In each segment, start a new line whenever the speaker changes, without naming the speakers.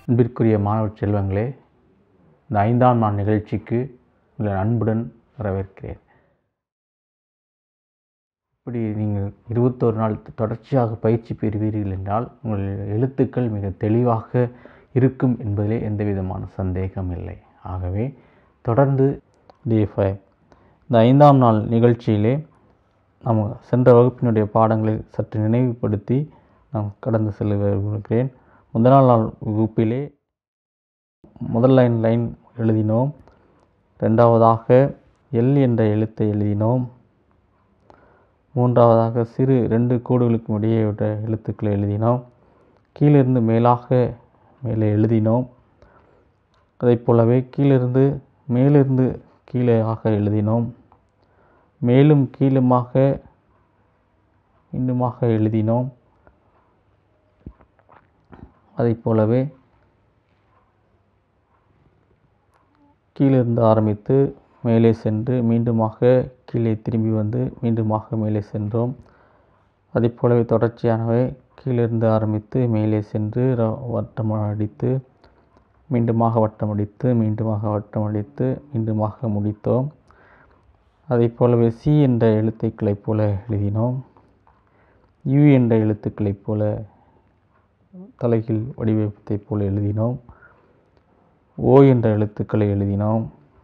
அன்பிற்குரிய மாணவ செல்வங்களே இந்த ஐந்தாம் நாள் நிகழ்ச்சிக்கு உங்களை அன்புடன் வரவேற்கிறேன் இப்படி நீங்கள் இருபத்தோரு நாள் தொடர்ச்சியாக பயிற்சி பெறுவீர்கள் என்றால் உங்கள் எழுத்துக்கள் மிக தெளிவாக இருக்கும் என்பதிலே எந்த விதமான சந்தேகம் இல்லை ஆகவே தொடர்ந்து டே ஃபைவ் இந்த ஐந்தாம் நாள் நிகழ்ச்சியிலே நாம் சென்ற வகுப்பினுடைய பாடங்களை சற்று நினைவுபடுத்தி நாம் கடந்து செல்ல விரும்புகிறேன் முதல் நாள் வகுப்பிலே முதல் லைன் லைன் எழுதினோம் ரெண்டாவதாக எல் என்ற எழுத்தை எழுதினோம் மூன்றாவதாக சிறு ரெண்டு கோடுகளுக்கும் இடையே உள்ள எழுத்துக்களை எழுதினோம் கீழிருந்து மேலாக மேலே எழுதினோம் அதைப் போலவே கீழிருந்து மேலிருந்து கீழேயாக எழுதினோம் மேலும் கீழுமாக இன்னுமாக எழுதினோம் அதைப் போலவே கீழிருந்து ஆரம்பித்து மேலே சென்று மீண்டுமாக கீழே திரும்பி வந்து மீண்டுமாக மேலே சென்றோம் அதைப் போலவே தொடர்ச்சியானவை கீழிருந்து ஆரம்பித்து மேலே சென்று வட்டம் அடித்து மீண்டுமாக வட்டம் அடித்து மீண்டுமாக வட்டம் அடித்து மீண்டுமாக முடித்தோம் அதைப் போலவே சி என்ற எழுத்துக்களைப் போல எழுதினோம் யு என்ற எழுத்துக்களைப் போல தலைகீழ் வடிவத்தைப் போல எழுதினோம் ஓ என்ற எழுத்துக்களை எழுதினோம்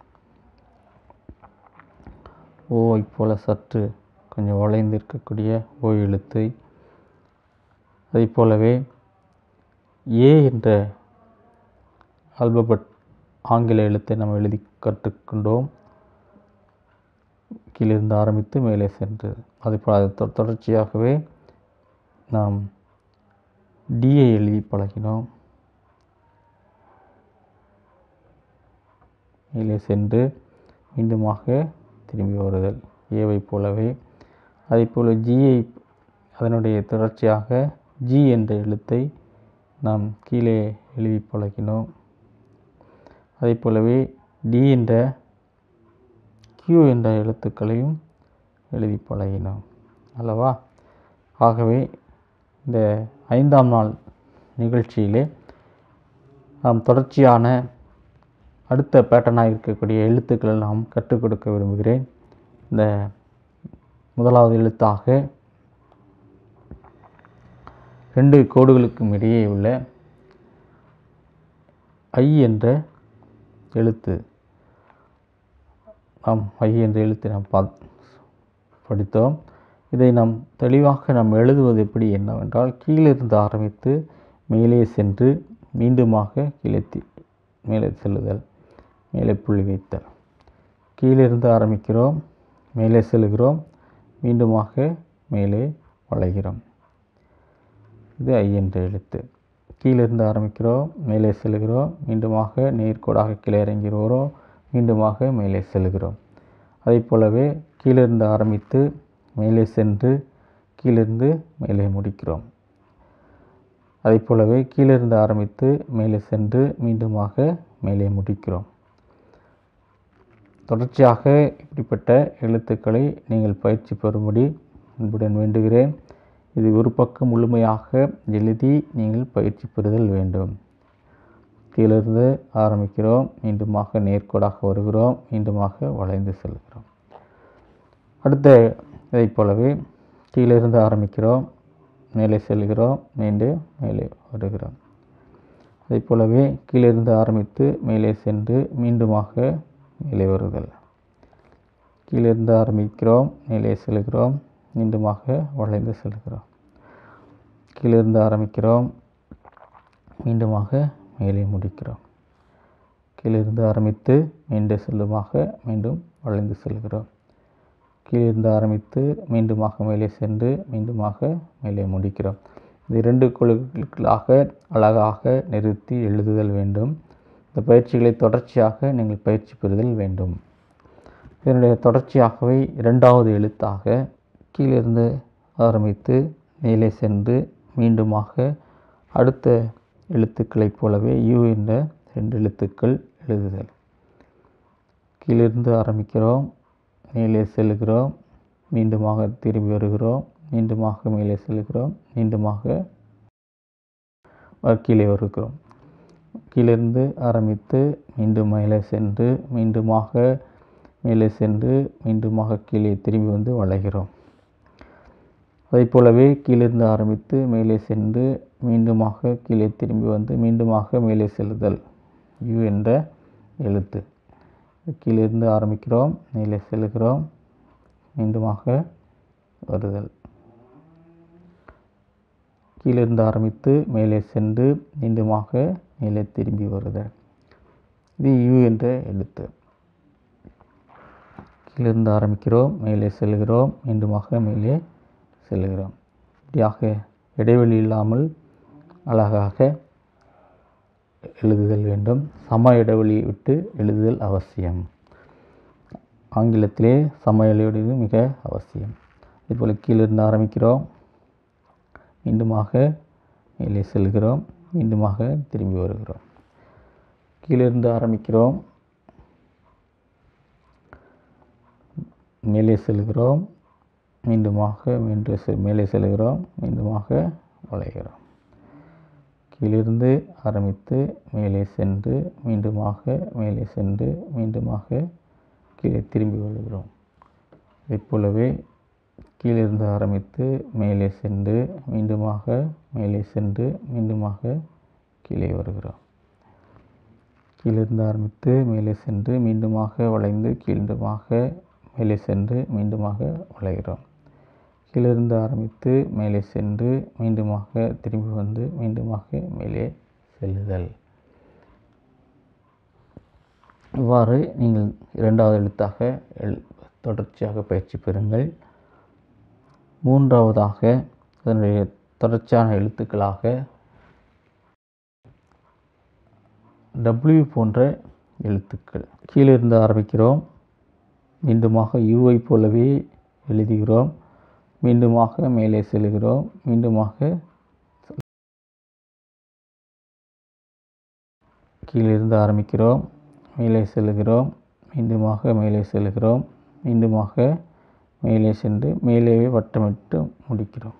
ஓவை போல சற்று கொஞ்சம் வளைந்து இருக்கக்கூடிய ஓ எழுத்தை அதைப் போலவே ஏ என்ற ஆல்பபட் ஆங்கில எழுத்தை நாம் எழுதி கற்றுக்கொண்டோம் கீழிருந்து ஆரம்பித்து மேலே சென்று அதே போல் அது தொடர்ச்சியாகவே நாம் டியை எழுதி பழகினோம் மேலே சென்று மீண்டுமாக திரும்பி வருதல் ஏவை போலவே அதே போல் ஜியை அதனுடைய தொடர்ச்சியாக ஜி என்ற எழுத்தை நாம் கீழே எழுதி பழகினோம் அதே போலவே டி என்ற கியூ என்ற எழுத்துக்களையும் எழுதி பழகினோம் அல்லவா ஆகவே இந்த ஐந்தாம் நாள் நிகழ்ச்சியிலே நாம் தொடர்ச்சியான அடுத்த பேட்டர்னாக இருக்கக்கூடிய எழுத்துக்களை நாம் கற்றுக் கொடுக்க விரும்புகிறேன் இந்த முதலாவது எழுத்தாக ரெண்டு கோடுகளுக்கும் இடையே உள்ள ஐ என்ற எழுத்து நாம் ஐ என்ற எழுத்தை நாம் பா படித்தோம் இதை நாம் தெளிவாக நாம் எழுதுவது எப்படி என்னவென்றால் கீழிருந்து ஆரம்பித்து மேலே சென்று மீண்டுமாக கீழே மேலே செல்லுதல் மேலே புள்ளி வைத்தல் கீழிருந்து ஆரம்பிக்கிறோம் மேலே செல்கிறோம் மீண்டுமாக மேலே வளைகிறோம் இது ஐ என்ற எழுத்து கீழிருந்து ஆரம்பிக்கிறோம் மேலே செல்கிறோம் மீண்டுமாக நேர்கோடாக கீழே இறங்கி வருகிறோம் மீண்டுமாக மேலே செல்கிறோம் அதே போலவே கீழிருந்து ஆரம்பித்து மேலே சென்று கீழிருந்து மேலே முடிக்கிறோம் அதே போலவே கீழிருந்து ஆரம்பித்து மேலே சென்று மீண்டுமாக மேலே முடிக்கிறோம் தொடர்ச்சியாக இப்படிப்பட்ட எழுத்துக்களை நீங்கள் பயிற்சி பெறும்படி அன்புடன் வேண்டுகிறேன் இது ஒரு பக்கம் முழுமையாக எழுதி நீங்கள் பயிற்சி பெறுதல் வேண்டும் கீழிருந்து ஆரம்பிக்கிறோம் மீண்டுமாக நேர்கோடாக வருகிறோம் மீண்டுமாக வளைந்து செல்கிறோம் அடுத்த இதைப் போலவே கீழிருந்து ஆரம்பிக்கிறோம் மேலே செல்கிறோம் மீண்டும் மேலே வருகிறோம் அதே போலவே கீழிருந்து ஆரம்பித்து மேலே சென்று மீண்டுமாக மேலே வருதல் கீழிருந்து ஆரம்பிக்கிறோம் மேலே செல்கிறோம் மீண்டுமாக வளைந்து செல்கிறோம் கீழிருந்து ஆரம்பிக்கிறோம் மீண்டுமாக மேலே முடிக்கிறோம் கீழிருந்து ஆரம்பித்து மீண்டும் செல்லுமாக மீண்டும் வளைந்து செல்கிறோம் கீழிருந்து ஆரம்பித்து மீண்டுமாக மேலே சென்று மீண்டுமாக மேலே முடிக்கிறோம் இந்த இரண்டு குழுக்களாக அழகாக நிறுத்தி எழுதுதல் வேண்டும் இந்த பயிற்சிகளை தொடர்ச்சியாக நீங்கள் பயிற்சி பெறுதல் வேண்டும் இதனுடைய தொடர்ச்சியாகவே இரண்டாவது எழுத்தாக கீழிருந்து ஆரம்பித்து மேலே சென்று மீண்டுமாக அடுத்த எழுத்துக்களைப் போலவே யூ என்ற ரெண்டு எழுத்துக்கள் எழுதுதல் கீழிருந்து ஆரம்பிக்கிறோம் மேலே செல்கிறோம் மீண்டுமாக திரும்பி வருகிறோம் மீண்டுமாக மேலே செல்கிறோம் மீண்டுமாக கீழே வருகிறோம் கீழிருந்து ஆரம்பித்து மீண்டும் மேலே சென்று மீண்டுமாக மேலே சென்று மீண்டுமாக கீழே திரும்பி வந்து வளைகிறோம் அதைப் போலவே கீழிருந்து ஆரம்பித்து மேலே சென்று மீண்டுமாக கீழே திரும்பி வந்து மீண்டுமாக மேலே செல்லுதல் யூ என்ற எழுத்து கீழிருந்து ஆரம்பிக்கிறோம் மேலே செல்கிறோம் மீண்டுமாக வருதல் கீழிருந்து ஆரம்பித்து மேலே சென்று மீண்டுமாக மேலே திரும்பி வருதல் இது யூ என்ற எழுத்து கீழிருந்து ஆரம்பிக்கிறோம் மேலே செல்கிறோம் மீண்டுமாக மேலே செல்கிறோம் இப்படியாக இடைவெளி இல்லாமல் அழகாக எழுதுதல் வேண்டும் சம இடைவெளி விட்டு எழுதுதல் அவசியம் ஆங்கிலத்திலே சம இடைவெளி மிக அவசியம் இதேபோல் கீழிருந்து ஆரம்பிக்கிறோம் மீண்டுமாக மேலே செல்கிறோம் மீண்டுமாக திரும்பி வருகிறோம் கீழிருந்து ஆரம்பிக்கிறோம் மேலே செல்கிறோம் மீண்டுமாக மீண்டும் செ- மேலே செல்கிறோம் மீண்டுமாக வளைகிறோம் கீழிருந்து ஆரம்பித்து மேலே சென்று மீண்டுமாக மேலே சென்று மீண்டுமாக கீழே திரும்பி வருகிறோம் இதைப் போலவே கீழிருந்து ஆரம்பித்து மேலே சென்று மீண்டுமாக மேலே சென்று மீண்டுமாக கீழே வருகிறோம் கீழிருந்து ஆரம்பித்து மேலே சென்று மீண்டுமாக வளைந்து கீழுமாக மேலே சென்று மீண்டுமாக வளைகிறோம் கீழிருந்து ஆரம்பித்து மேலே சென்று மீண்டுமாக திரும்பி வந்து மீண்டுமாக மேலே செல்லுதல் இவ்வாறு நீங்கள் இரண்டாவது எழுத்தாக எழு தொடர்ச்சியாக பயிற்சி பெறுங்கள் மூன்றாவதாக அதனுடைய தொடர்ச்சியான எழுத்துக்களாக W போன்ற எழுத்துக்கள் கீழிருந்து ஆரம்பிக்கிறோம் மீண்டுமாக யூவை போலவே எழுதுகிறோம் மீண்டுமாக மேலே செல்கிறோம் மீண்டுமாக கீழிருந்து ஆரம்பிக்கிறோம் மேலே செல்கிறோம் மீண்டுமாக மேலே செல்கிறோம் மீண்டுமாக மேலே சென்று மேலேயே வட்டமிட்டு முடிக்கிறோம்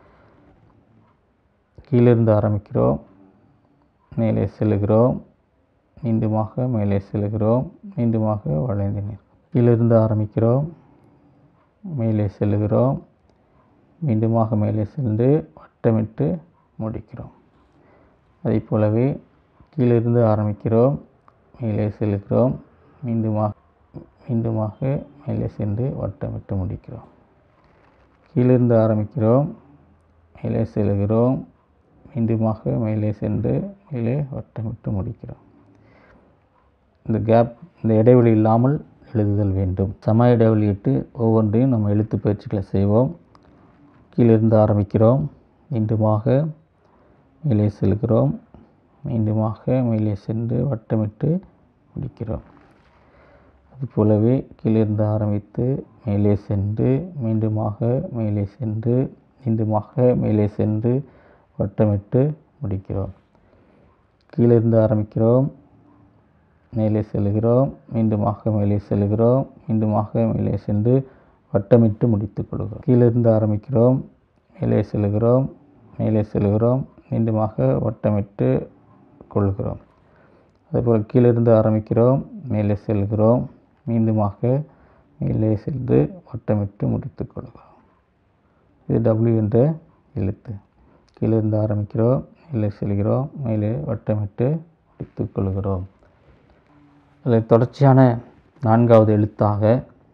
கீழிருந்து ஆரம்பிக்கிறோம் மேலே செல்கிறோம் மீண்டுமாக மேலே செல்கிறோம் மீண்டுமாக வளைந்து நிற்கும் கீழிருந்து ஆரம்பிக்கிறோம் மேலே செல்கிறோம் மீண்டுமாக மேலே சென்று வட்டமிட்டு முடிக்கிறோம் அதைப் போலவே கீழிருந்து ஆரம்பிக்கிறோம் மேலே செல்கிறோம் மீண்டுமாக மீண்டுமாக மேலே சென்று வட்டமிட்டு முடிக்கிறோம் கீழிருந்து ஆரம்பிக்கிறோம் மேலே செல்கிறோம் மீண்டுமாக மேலே சென்று மேலே வட்டமிட்டு முடிக்கிறோம் இந்த கேப் இந்த இடைவெளி இல்லாமல் எழுதுதல் வேண்டும் சம இடைவெளியிட்டு ஒவ்வொன்றையும் நம்ம எழுத்து பயிற்சிகளை செய்வோம் கீழிருந்து ஆரம்பிக்கிறோம் மீண்டுமாக மேலே செல்கிறோம் மீண்டுமாக மேலே சென்று வட்டமிட்டு முடிக்கிறோம் அதுபோலவே கீழிருந்து ஆரம்பித்து மேலே சென்று மீண்டுமாக மேலே சென்று மீண்டுமாக மேலே சென்று வட்டமிட்டு முடிக்கிறோம் கீழிருந்து ஆரம்பிக்கிறோம் மேலே செல்கிறோம் மீண்டுமாக மேலே செல்கிறோம் மீண்டுமாக மேலே சென்று வட்டமிட்டு முடித்துக் கொள்கிறோம் கீழிருந்து ஆரம்பிக்கிறோம் மேலே செல்கிறோம் மேலே செல்கிறோம் மீண்டுமாக வட்டமிட்டு கொள்கிறோம் அதேபோல் கீழிருந்து ஆரம்பிக்கிறோம் மேலே செல்கிறோம் மீண்டுமாக மேலே சென்று வட்டமிட்டு முடித்துக் கொள்கிறோம் இது W என்ற எழுத்து கீழிருந்து ஆரம்பிக்கிறோம் மேலே செல்கிறோம் மேலே வட்டமிட்டு முடித்துக் கொள்கிறோம் அதில் தொடர்ச்சியான நான்காவது எழுத்தாக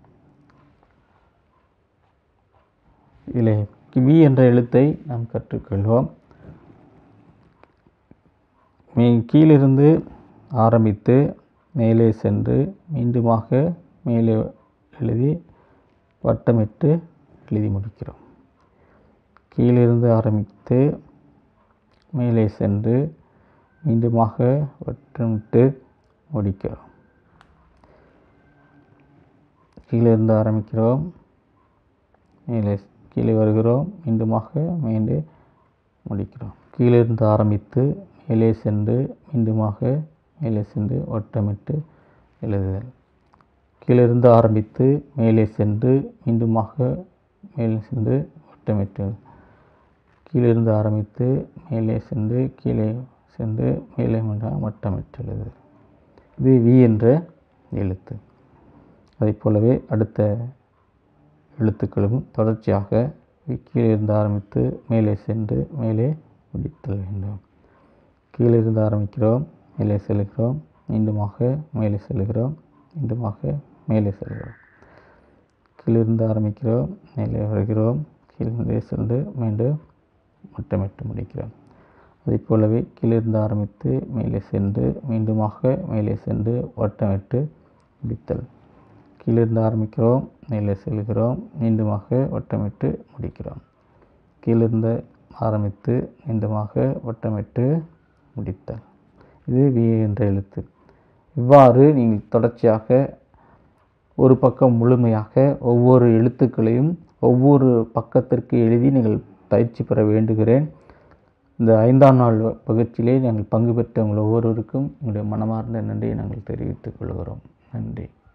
இதில் வி என்ற எழுத்தை நாம் கற்றுக்கொள்வோம் மே கீழிருந்து ஆரம்பித்து மேலே சென்று மீண்டுமாக மேலே எழுதி வட்டமிட்டு எழுதி முடிக்கிறோம் கீழிருந்து ஆரம்பித்து மேலே சென்று மீண்டுமாக வட்டமிட்டு முடிக்கிறோம் கீழிருந்து ஆரம்பிக்கிறோம் மேலே கீழே வருகிறோம் மீண்டுமாக மேலே முடிக்கிறோம் கீழிருந்து ஆரம்பித்து மேலே சென்று மீண்டுமாக மேலே சென்று வட்டமிட்டு எழுதுதல் கீழிருந்து ஆரம்பித்து மேலே சென்று மீண்டுமாக மேலே சென்று வட்டமிட்டு கீழிருந்து ஆரம்பித்து மேலே சென்று கீழே சென்று மேலே மீண்டும் வட்டமிட்டு எழுது இது வி என்ற எழுத்து அதைப் போலவே அடுத்த எழுத்துக்களும் தொடர்ச்சியாக கீழே இருந்து ஆரம்பித்து மேலே சென்று மேலே முடித்தல் வேண்டும் கீழே இருந்து ஆரம்பிக்கிறோம் மேலே செல்கிறோம் மீண்டுமாக மேலே செல்கிறோம் மீண்டுமாக மேலே செல்கிறோம் கீழிருந்து ஆரம்பிக்கிறோம் மேலே வருகிறோம் கீழே சென்று மீண்டும் மட்டமிட்டு முடிக்கிறோம் அதைப் போலவே கீழிருந்து ஆரம்பித்து மேலே சென்று மீண்டுமாக மேலே சென்று வட்டமிட்டு முடித்தல் கீழிருந்து ஆரம்பிக்கிறோம் மேலே செல்கிறோம் மீண்டுமாக வட்டமிட்டு முடிக்கிறோம் கீழிருந்து ஆரம்பித்து மீண்டுமாக வட்டமிட்டு முடித்தல் இது வி என்ற எழுத்து இவ்வாறு நீங்கள் தொடர்ச்சியாக ஒரு பக்கம் முழுமையாக ஒவ்வொரு எழுத்துக்களையும் ஒவ்வொரு பக்கத்திற்கு எழுதி நீங்கள் பயிற்சி பெற வேண்டுகிறேன் இந்த ஐந்தாம் நாள் பயிற்சியிலே நாங்கள் பங்கு பெற்ற உங்கள் ஒவ்வொருவருக்கும் எங்களுடைய மனமார்ந்த நன்றியை நாங்கள் தெரிவித்துக் கொள்கிறோம் நன்றி